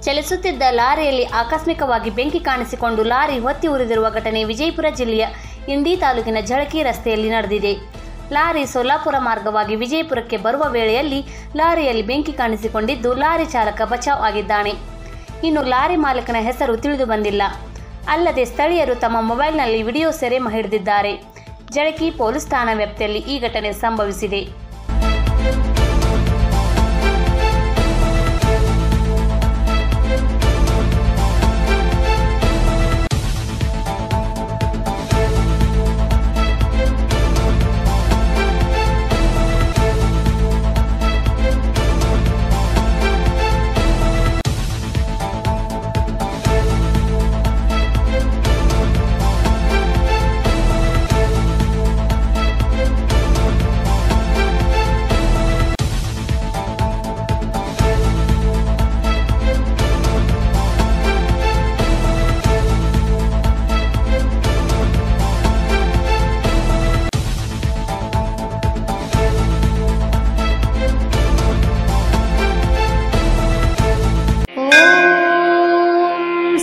ಚಲಿಸುತ್ತಿದ್ದ ಲಾರಿಯಲ್ಲಿ ಆಕಸ್ಮಿಕವಾಗಿ ಬೆಂಕಿ ಕಾಣಿಸಿಕೊಂಡು ಲಾರಿ ಹೊತ್ತಿ ಉರಿದಿರುವ ಘಟನೆ ವಿಜಯಪುರ ಜಿಲ್ಲೆಯ ಇಂಡಿ ತಾಲೂಕಿನ ಝಳಕಿ ರಸ್ತೆಯಲ್ಲಿ ನಡೆದಿದೆ ಲಾರಿ ಸೊಲ್ಲಾಪುರ ಮಾರ್ಗವಾಗಿ ವಿಜಯಪುರಕ್ಕೆ ಬರುವ ವೇಳೆಯಲ್ಲಿ ಲಾರಿಯಲ್ಲಿ ಬೆಂಕಿ ಕಾಣಿಸಿಕೊಂಡಿದ್ದು ಲಾರಿ ಚಾಲಕ ಬಚಾವ್ ಆಗಿದ್ದಾನೆ ಇನ್ನು ಲಾರಿ ಮಾಲಕನ ಹೆಸರು ತಿಳಿದು ಬಂದಿಲ್ಲ ಅಲ್ಲದೆ ಸ್ಥಳೀಯರು ತಮ್ಮ ಮೊಬೈಲ್ನಲ್ಲಿ ವಿಡಿಯೋ ಸೆರೆ ಹಿಡಿದಿದ್ದಾರೆ ಜಳಕಿ ಪೊಲೀಸ್ ಠಾಣಾ ವ್ಯಾಪ್ತಿಯಲ್ಲಿ ಈ ಘಟನೆ ಸಂಭವಿಸಿದೆ ॐ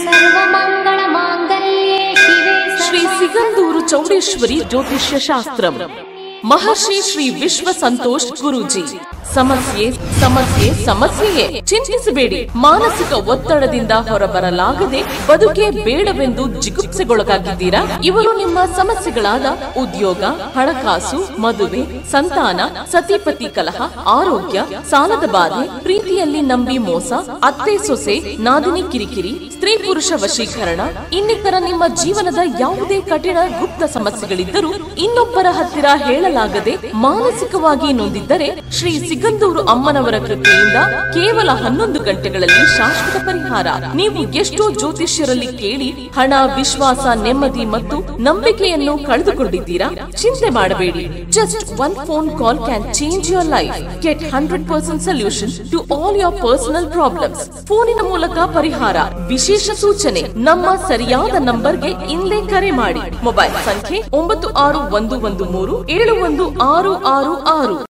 सर्वमङ्गलमाङ्गल्ये शिवे ಶ್ರೀ ಸಿಗಂದೂರು ಚೌಡೇಶ್ವರಿ ಜ್ಯೋತಿಷ್ಯ ಶಾಸ್ತ್ರಂ ಮಹರ್ಷಿ ಶ್ರೀ ವಿಶ್ವ ಸಂತೋಷ್ ಗುರೂಜಿ ಸಮಸ್ಯೆ ಸಮಸ್ಯೆ ಸಮಸ್ಯೆಯೇ ಚಿಂತಿಸಬೇಡಿ ಮಾನಸಿಕ ಒತ್ತಡದಿಂದ ಹೊರಬರಲಾಗದೆ ಬದುಕೆ ಬೇಡವೆಂದು ಜಿಗುಪ್ಸೆಗೊಳಗಾಗಿದ್ದೀರಾ ಇವರು ನಿಮ್ಮ ಸಮಸ್ಯೆಗಳಾದ ಉದ್ಯೋಗ ಹಣಕಾಸು ಮದುವೆ ಸಂತಾನ ಸತಿಪತಿ ಕಲಹ ಆರೋಗ್ಯ ಸಾಲದ ಬಾಧೆ ಪ್ರೀತಿಯಲ್ಲಿ ನಂಬಿ ಮೋಸ ಅತ್ತೆ ಸೊಸೆ ನಾದಿನಿ ಕಿರಿಕಿರಿ ಸ್ತ್ರೀ ಪುರುಷ ವಶೀಕರಣ ಇನ್ನಿತರ ನಿಮ್ಮ ಜೀವನದ ಯಾವುದೇ ಕಠಿಣ ಗುಪ್ತ ಸಮಸ್ಯೆಗಳಿದ್ದರೂ ಇನ್ನೊಬ್ಬರ ಹತ್ತಿರ ಹೇಳಲಾಗದೆ ಮಾನಸಿಕವಾಗಿ ನೊಂದಿದ್ದರೆ ಶ್ರೀ ಸಿಗಂದೂರು ಅಮ್ಮನವರ ಕೃಪೆಯಿಂದ ಕೇವಲ ಹನ್ನೊಂದು ಗಂಟೆಗಳಲ್ಲಿ ಶಾಶ್ವತ ಪರಿಹಾರ ನೀವು ಎಷ್ಟೋ ಜ್ಯೋತಿಷ್ಯರಲ್ಲಿ ಕೇಳಿ ಹಣ ವಿಶ್ವಾಸ ನೆಮ್ಮದಿ ಮತ್ತು ನಂಬಿಕೆಯನ್ನು ಕಳೆದುಕೊಂಡಿದ್ದೀರಾ ಚಿಂತೆ ಮಾಡಬೇಡಿ just one phone call can change your life get hundred percent solution to all your personal problems ಫೋನಿನ ಮೂಲಕ ಪರಿಹಾರ ವಿಶೇಷ ಸೂಚನೆ ನಮ್ಮ ಸರಿಯಾದ ನಂಬರ್ಗೆ ಇಂದೇ ಕರೆ ಮಾಡಿ ಮೊಬೈಲ್ ಸಂಖ್ಯೆ ಒಂಬತ್ತು ಆರು ಒಂದು ಒಂದು ಮೂರು ಏಳು ಒಂದು ಆರು ಆರು ಆರು